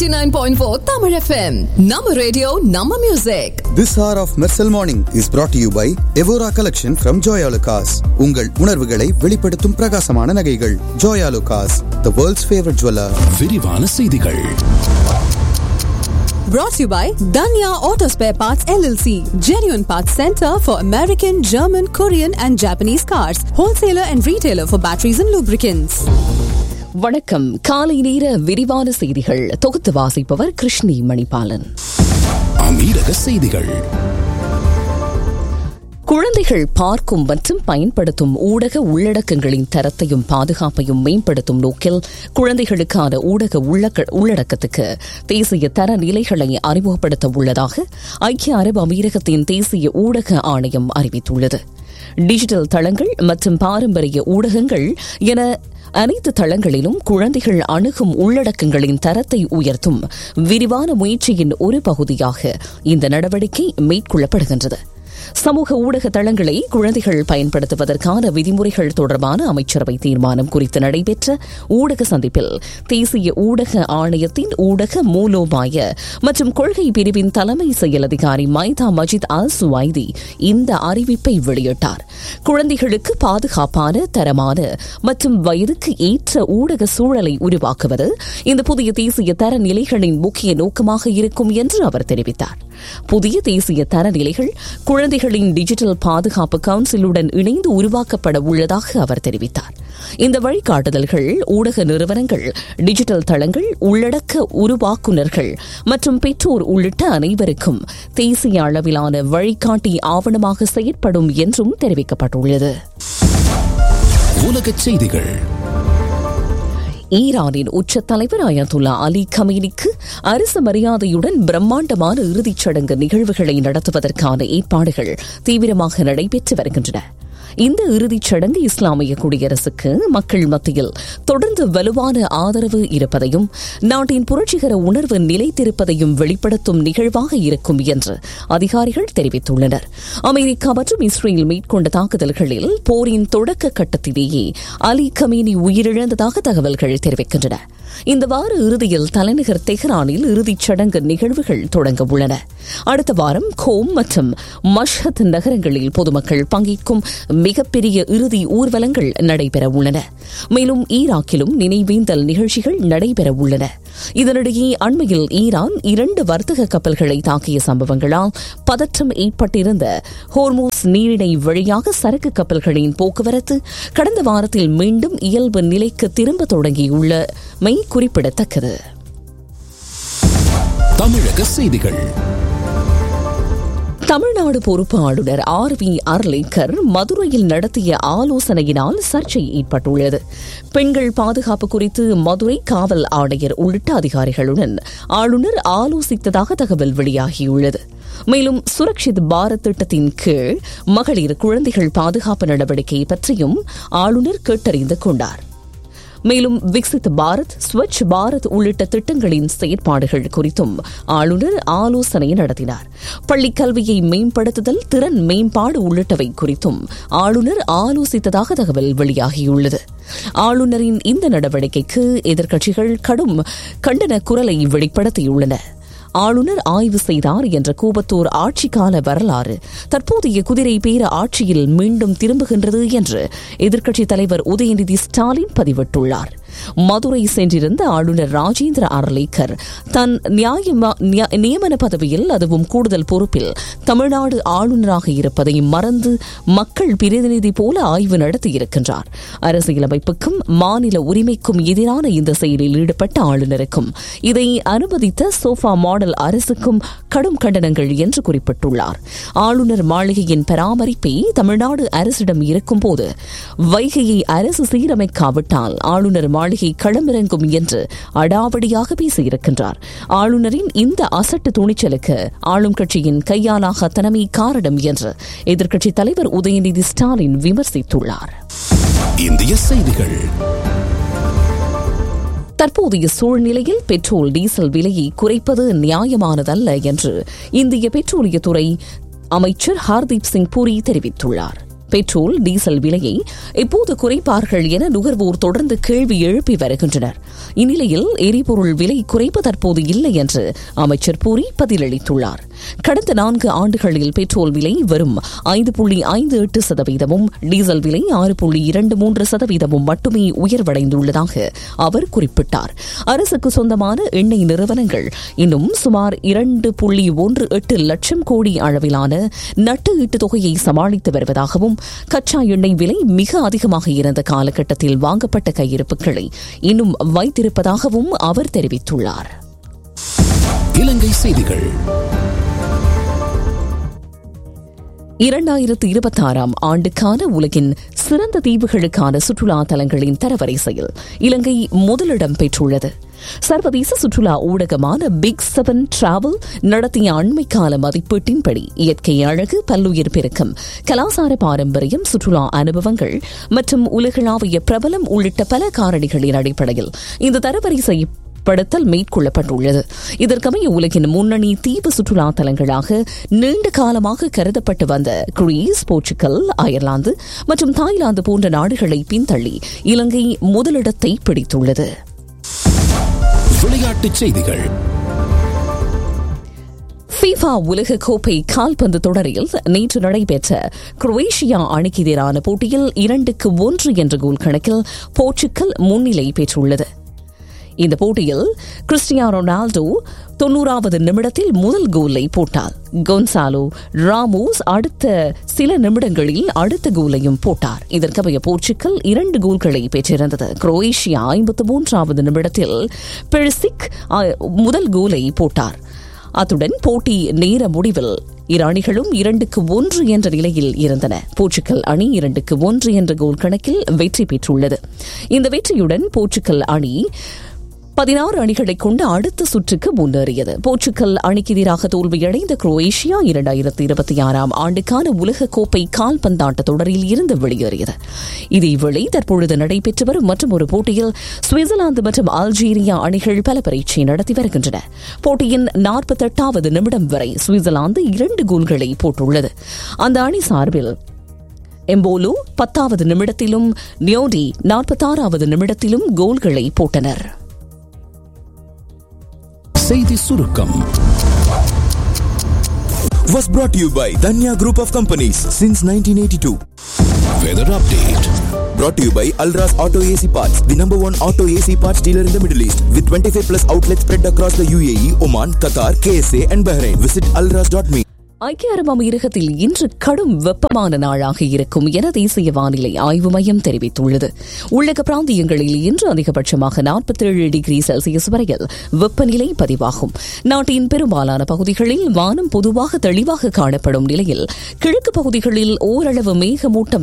89.4 Tamil FM. Nama radio, Nama music. This hour of Mersal Morning is brought to you by Evora Collection from Joyalukas. உங்கள் உணர்வுகளை வெளிப்படுத்தும் பிரகாசமான நகைகள் Joyalukas, the world's favorite jeweler. விரிவான செய்திகள் Brought to you by Danya Auto Spare Parts LLC. Genuine Parts Center for American, German, Korean and Japanese cars. Wholesaler and retailer for batteries and lubricants. வணக்கம் காலை நேர விரிவான செய்திகள் தொகுத்து வாசிப்பவர் கிருஷ்ணி மணிபாலன் அமீரக செய்திகள் குழந்தைகள் பார்க்கும் மற்றும் பயன்படுத்தும் ஊடக உள்ளடக்கங்களின் தரத்தையும் பாதுகாப்பையும் மேம்படுத்தும் நோக்கில் குழந்தைகளுக்கான ஊடக உள்ளக்க- உள்ளடக்கத்துக்கு தேசிய தர நிலைகளை அறிமுகப்படுத்த உள்ளதாக ஐக்கிய அரபு அமீரகத்தின் தேசிய ஊடக ஆணையம் அறிவித்துள்ளது டிஜிட்டல் தளங்கள் மற்றும் பாரம்பரிய ஊடகங்கள் என அனைத்து தளங்களிலும் குழந்தைகள் அணுகும் உள்ளடக்கங்களின் தரத்தை உயர்த்தும் விரிவான முயற்சியின் ஒரு பகுதியாக இந்த நடவடிக்கை மேற்கொள்ளப்படுகின்றது சமூக ஊடக தளங்களை குழந்தைகள் பயன்படுத்துவதற்கான விதிமுறைகள் தொடர்பான அமைச்சரவை தீர்மானம் குறித்து நடைபெற்ற ஊடக சந்திப்பில் தேசிய ஊடக ஆணையத்தின் ஊடக மூலோபாய மற்றும் கொள்கை பிரிவின் தலைமை செயல் அதிகாரி மைதா மஜித் அல் சுவைதி இந்த அறிவிப்பை வெளியிட்டார் குழந்தைகளுக்கு பாதுகாப்பான தரமான மற்றும் வயதுக்கு ஏற்ற ஊடக சூழலை உருவாக்குவது இந்த புதிய தேசிய தர நிலைகளின் முக்கிய நோக்கமாக இருக்கும் என்று அவர் தெரிவித்தார் புதிய தேசிய தரநிலைகள் குழந்தைகளின் டிஜிட்டல் பாதுகாப்பு கவுன்சிலுடன் இணைந்து உருவாக்கப்பட உள்ளதாக அவர் தெரிவித்தார் இந்த வழிகாட்டுதல்கள் ஊடக நிறுவனங்கள் டிஜிட்டல் தளங்கள் உள்ளடக்க உருவாக்குநர்கள் மற்றும் பெற்றோர் உள்ளிட்ட அனைவருக்கும் தேசிய அளவிலான வழிகாட்டி ஆவணமாக செயற்படும் என்றும் தெரிவிக்கப்பட்டுள்ளது உலகச் செய்திகள் ஈரானின் உச்ச தலைவர் அயத்துல்லா அலி கமீனிக்கு அரசு மரியாதையுடன் பிரம்மாண்டமான இறுதிச் சடங்கு நிகழ்வுகளை நடத்துவதற்கான ஏற்பாடுகள் தீவிரமாக நடைபெற்று வருகின்றன இந்த இறுதிச் சடங்கு இஸ்லாமிய குடியரசுக்கு மக்கள் மத்தியில் தொடர்ந்து வலுவான ஆதரவு இருப்பதையும் நாட்டின் புரட்சிகர உணர்வு நிலைத்திருப்பதையும் வெளிப்படுத்தும் நிகழ்வாக இருக்கும் என்று அதிகாரிகள் தெரிவித்துள்ளனர் அமெரிக்கா மற்றும் இஸ்ரேல் மேற்கொண்ட தாக்குதல்களில் போரின் தொடக்க கட்டத்திலேயே அலி கமீனி உயிரிழந்ததாக தகவல்கள் தெரிவிக்கின்றன இந்த வார இறுதியில் தலைநகர் தெஹ்ரானில் இறுதிச் சடங்கு நிகழ்வுகள் தொடங்க உள்ளன அடுத்த வாரம் கோம் மற்றும் மஷ்ஹத் நகரங்களில் பொதுமக்கள் பங்கேற்கும் மிகப்பெரிய இறுதி ஊர்வலங்கள் நடைபெற உள்ளன மேலும் ஈராக்கிலும் நினைவேந்தல் நிகழ்ச்சிகள் நடைபெற உள்ளன இதனிடையே அண்மையில் ஈரான் இரண்டு வர்த்தக கப்பல்களை தாக்கிய சம்பவங்களால் பதற்றம் ஏற்பட்டிருந்த ஹோர்மூஸ் நீரிணை வழியாக சரக்கு கப்பல்களின் போக்குவரத்து கடந்த வாரத்தில் மீண்டும் இயல்பு நிலைக்கு திரும்ப தொடங்கியுள்ளமை குறிப்பிடத்தக்கது தமிழக செய்திகள் தமிழ்நாடு பொறுப்பு ஆளுநர் ஆர் வி அர்லேக்கர் மதுரையில் நடத்திய ஆலோசனையினால் சர்ச்சை ஏற்பட்டுள்ளது பெண்கள் பாதுகாப்பு குறித்து மதுரை காவல் ஆணையர் உள்ளிட்ட அதிகாரிகளுடன் ஆளுநர் ஆலோசித்ததாக தகவல் வெளியாகியுள்ளது மேலும் சுரக்ஷித் பாரத் திட்டத்தின் கீழ் மகளிர் குழந்தைகள் பாதுகாப்பு நடவடிக்கை பற்றியும் ஆளுநர் கேட்டறிந்து கொண்டார் மேலும் விக்சித் பாரத் ஸ்வச் பாரத் உள்ளிட்ட திட்டங்களின் செயற்பாடுகள் குறித்தும் ஆளுநர் ஆலோசனை நடத்தினார் பள்ளிக் கல்வியை மேம்படுத்துதல் திறன் மேம்பாடு உள்ளிட்டவை குறித்தும் ஆளுநர் ஆலோசித்ததாக தகவல் வெளியாகியுள்ளது ஆளுநரின் இந்த நடவடிக்கைக்கு எதிர்க்கட்சிகள் கடும் கண்டன குரலை வெளிப்படுத்தியுள்ளன ஆளுநர் ஆய்வு செய்தார் என்ற கூபத்தூர் ஆட்சிக்கால வரலாறு தற்போதைய குதிரை பேர ஆட்சியில் மீண்டும் திரும்புகின்றது என்று எதிர்க்கட்சித் தலைவர் உதயநிதி ஸ்டாலின் பதிவிட்டுள்ளார் மதுரை சென்றிருந்த ஆளுநர் ராஜேந்திர அர்லேக்கர் தன் நியாயமா- நியா- நியமன பதவியில் அதுவும் கூடுதல் பொறுப்பில் தமிழ்நாடு ஆளுநராக இருப்பதை மறந்து மக்கள் பிரதிநிதி போல ஆய்வு நடத்தியிருக்கின்றார் அரசியலமைப்புக்கும் மாநில உரிமைக்கும் எதிரான இந்த செயலில் ஈடுபட்ட ஆளுநருக்கும் இதை அனுமதித்த சோஃபா மாடல் அரசுக்கும் கடும் கண்டனங்கள் என்று குறிப்பிட்டுள்ளார் ஆளுநர் மாளிகையின் பராமரிப்பை தமிழ்நாடு அரசிடம் இருக்கும்போது வைகையை அரசு சீரமைக்காவிட்டால் ஆளுநர் மாளிகை களமிறங்கும் என்று அடாவடியாக பேசியிருக்கின்றார் ஆளுநரின் இந்த அசட்டு துணிச்சலுக்கு ஆளும் கட்சியின் கையாலாக தனமே காரணம் என்று எதிர்க்கட்சித் தலைவர் உதயநிதி ஸ்டாலின் விமர்சித்துள்ளார் இந்திய செய்திகள் தற்போதைய சூழ்நிலையில் பெட்ரோல் டீசல் விலையை குறைப்பது நியாயமானதல்ல என்று இந்திய பெட்ரோலியத்துறை அமைச்சர் ஹர்தீப் சிங் பூரி தெரிவித்துள்ளார் பெட்ரோல் டீசல் விலையை எப்போது குறைப்பார்கள் என நுகர்வோர் தொடர்ந்து கேள்வி எழுப்பி வருகின்றனர் இந்நிலையில் எரிபொருள் விலை குறைப்பு தற்போது இல்லை என்று அமைச்சர் பூரி பதிலளித்துள்ளார் கடந்த நான்கு ஆண்டுகளில் பெட்ரோல் விலை வரும் ஐந்து புள்ளி ஐந்து எட்டு சதவீதமும் டீசல் விலை ஆறு புள்ளி இரண்டு மூன்று சதவீதமும் மட்டுமே உயர்வடைந்துள்ளதாக அவர் குறிப்பிட்டார் அரசுக்கு சொந்தமான எண்ணெய் நிறுவனங்கள் இன்னும் சுமார் இரண்டு புள்ளி ஒன்று எட்டு லட்சம் கோடி அளவிலான நட்டு ஈட்டு தொகையை சமாளித்து வருவதாகவும் கச்சா எண்ணெய் விலை மிக அதிகமாக இருந்த காலகட்டத்தில் வாங்கப்பட்ட கையிருப்புகளை இன்னும் வைத்திருப்பதாகவும் அவர் தெரிவித்துள்ளார் இலங்கை செய்திகள் இரண்டாயிரத்து இருபத்தி ஆறாம் ஆண்டுக்கான உலகின் சிறந்த தீவுகளுக்கான சுற்றுலா தலங்களின் தரவரிசையில் இலங்கை முதலிடம் பெற்றுள்ளது சர்வதேச சுற்றுலா ஊடகமான பிக் செவன் டிராவல் நடத்திய அண்மைக்கால மதிப்பீட்டின்படி இயற்கை அழகு பல்லுயிர் பெருக்கம் கலாசார பாரம்பரியம் சுற்றுலா அனுபவங்கள் மற்றும் உலகளாவிய பிரபலம் உள்ளிட்ட பல காரணிகளின் அடிப்படையில் இந்த தரவரிசை படுத்தல் மேற்கொள்ளப்பட்டுள்ளது இதற்கமைய உலகின் முன்னணி தீவு சுற்றுலா தலங்களாக நீண்ட காலமாக கருதப்பட்டு வந்த கிரீஸ் போர்ச்சுகல் அயர்லாந்து மற்றும் தாய்லாந்து போன்ற நாடுகளை பின்தள்ளி இலங்கை முதலிடத்தை பிடித்துள்ளது விளையாட்டுச் செய்திகள் ஃபீஃபா உலக கோப்பை கால்பந்து தொடரில் நேற்று நடைபெற்ற குரோவேஷியா அணிக்கு எதிரான போட்டியில் இரண்டுக்கு ஒன்று என்ற கோல் கணக்கில் போர்ச்சுக்கல் முன்னிலை பெற்றுள்ளது இந்த போட்டியில் கிறிஸ்டியானோ ரொனால்டோ தொன்னூறாவது நிமிடத்தில் முதல் கோலை போட்டார் கொன்சாலோ ராமோஸ் அடுத்த சில நிமிடங்களில் அடுத்த கோலையும் போட்டார் இதற்கமைய போர்ச்சுக்கல் இரண்டு கோல்களை பெற்றிருந்தது குரோவேஷியா ஐம்பத்து மூன்றாவது நிமிடத்தில் பெர்சிக் முதல் கோலை போட்டார் அத்துடன் போட்டி நேர முடிவில் இரு அணிகளும் இரண்டுக்கு ஒன்று என்ற நிலையில் இருந்தன போர்ச்சுக்கல் அணி இரண்டுக்கு ஒன்று என்ற கோல் கணக்கில் வெற்றி பெற்றுள்ளது இந்த வெற்றியுடன் போர்ச்சுக்கல் அணி பதினாறு அணிகளை கொண்டு அடுத்த சுற்றுக்கு முன்னேறியது போர்ச்சுக்கல் அணிக்கு எதிராக தோல்வியடைந்த குரோவேஷியா இரண்டாயிரத்தி இருபத்தி ஆறாம் ஆண்டுக்கான உலக கோப்பை கால்பந்தாட்ட தொடரில் இருந்து வெளியேறியது இதேவேளை தற்பொழுது நடைபெற்று வரும் மற்றும் ஒரு போட்டியில் சுவிட்சர்லாந்து மற்றும் அல்ஜீரியா அணிகள் பல பரீட்சை நடத்தி வருகின்றன போட்டியின் நாற்பத்தெட்டாவது நிமிடம் வரை சுவிட்சர்லாந்து இரண்டு கோல்களை போட்டுள்ளது அந்த அணி சார்பில் எம்போலு பத்தாவது நிமிடத்திலும் நியோடி நாற்பத்தாறாவது நிமிடத்திலும் கோல்களை போட்டனர் செய்தி சுருக்கம் was brought to you by Danya Group of Companies since 1982. Weather update Brought to you by Alras Auto AC Parts, the number one auto AC parts dealer in the Middle East, with 25 plus outlets spread across the UAE, Oman, Qatar, KSA, and Bahrain. Visit alras.me. ஐக்கிய அரபு அமீரகத்தில் இன்று கடும் வெப்பமான நாளாக இருக்கும் என தேசிய வானிலை ஆய்வு மையம் தெரிவித்துள்ளது உள்ளக பிராந்தியங்களில் இன்று அதிகபட்சமாக நாற்பத்தேழு டிகிரி செல்சியஸ் வரையில் வெப்பநிலை பதிவாகும் நாட்டின் பெரும்பாலான பகுதிகளில் வானம் பொதுவாக தெளிவாக காணப்படும் நிலையில் கிழக்கு பகுதிகளில் ஓரளவு மேகமூட்டம்